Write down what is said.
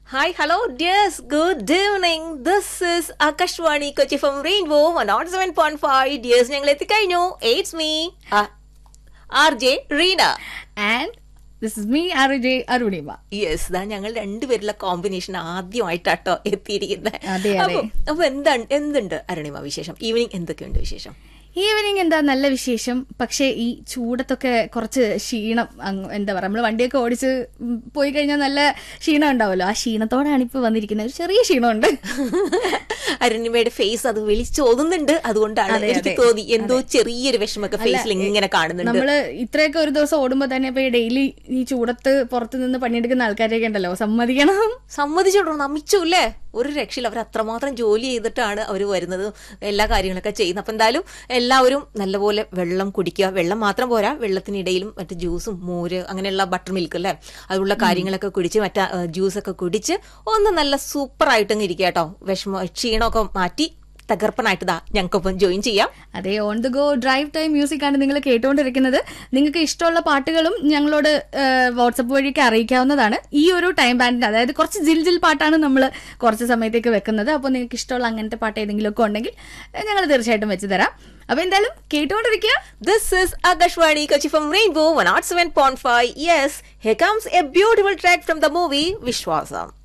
Hi hello dears good evening this is Akashvani Kochi from rainbow nought seven point five dears ഞങ്ങൾ എത്തിക്കഴിഞ്ഞു it's me R J Reena and this is me R J Arunima yes ദാ ഞങ്ങൾ രണ്ടുപേരുള്ള combination ആദ്യമായിട്ടാട്ടോ എത്തിയിരിക്കുന്നത് അതെ, അതെ. അപ്പൊ- അപ്പൊ എന്താണ് എന്തുണ്ട് അരുണിമ വിശേഷം ഈവനിങ് എന്തൊക്കെയുണ്ട് വിശേഷം ഈവനിങ് എന്താ നല്ല വിശേഷം പക്ഷേ ഈ ചൂടത്തൊക്കെ കുറച്ച് ക്ഷീണം അങ്ങ് എന്താ പറയാ നമ്മള് വണ്ടിയൊക്കെ ഓടിച്ച് ഉം പോയി കഴിഞ്ഞാൽ നല്ല ക്ഷീണം ഉണ്ടാവുമല്ലോ ആ ക്ഷീണത്തോടാണ് ഇപ്പൊ വന്നിരിക്കുന്നത് ഒരു ചെറിയ ക്ഷീണമുണ്ട് അരുണിമയുടെ ഫേസ് അത് വിളിച്ചോതുന്നുണ്ട് അതുകൊണ്ടാണ് അതെ, എനിക്ക് അതെ. തോന്നി എന്തോ ചെറിയൊരു വിഷമൊക്കെ ഫേസിൽ ഇങ്ങനെ കാണുന്നുണ്ട് നമ്മള് ഇത്രയൊക്കെ ഒരു ദിവസം ഓടുമ്പോ തന്നെ ഇപ്പൊ ഈ ഡെയിലി ഈ ചൂടത്ത് പുറത്ത് നിന്ന് പണിയെടുക്കുന്ന ആൾക്കാരെയൊക്കെ ഉണ്ടല്ലോ സമ്മതിക്കണം സമ്മതിച്ചോട്ടോ നമിച്ചു അല്ലേ ഒരു രക്ഷയില്ല അവർ അത്രമാത്രം ജോലി ചെയ്തിട്ടാണ് അവർ വരുന്നത് എല്ലാ കാര്യങ്ങളൊക്കെ ചെയ്യുന്നത് അപ്പം എന്തായാലും എല്ലാവരും നല്ലപോലെ വെള്ളം കുടിക്കുക വെള്ളം മാത്രം പോരാ വെള്ളത്തിനിടയിലും മറ്റു ജ്യൂസും മോര് അങ്ങനെയുള്ള ബട്ടർ മിൽക്ക് അല്ലേ അതുള്ള കാര്യങ്ങളൊക്കെ കുടിച്ച് മറ്റേ ജ്യൂസൊക്കെ കുടിച്ച് ഒന്ന് നല്ല സൂപ്പർ ആയിട്ടങ്ങ് ഇരിക്കുക കേട്ടോ വിഷമ ക്ഷീണമൊക്കെ മാറ്റി തകർപ്പനായിട്ട് ദാ ഞങ്ങൾക്കൊപ്പം ജോയിൻ ചെയ്യാം അതെ on the go drive time music ആണ് നിങ്ങൾ കേട്ടുകൊണ്ടിരിക്കുന്നത് നിങ്ങൾക്ക് ഇഷ്ടമുള്ള പാട്ടുകളും ഞങ്ങളോട് വാട്സപ്പ് വഴിയൊക്കെ അറിയിക്കാവുന്നതാണ് ഈ ഒരു ടൈം ബാൻഡിന്റെ അതായത് കുറച്ച് ജിൽ ജിൽ പാട്ടാണ് നമ്മൾ കുറച്ച് സമയത്തേക്ക് വെക്കുന്നത് അപ്പോൾ നിങ്ങൾക്ക് ഇഷ്ടമുള്ള അങ്ങനത്തെ പാട്ട് ഏതെങ്കിലും ഒക്കെ ഉണ്ടെങ്കിൽ ഞങ്ങൾ തീർച്ചയായിട്ടും വെച്ച് തരാം അപ്പൊ എന്തായാലും കേട്ടുകൊണ്ടിരിക്കുക This is Akashwani Kochi from Rainbow 107.5. Yes, here comes a beautiful track from the movie Vishwasam.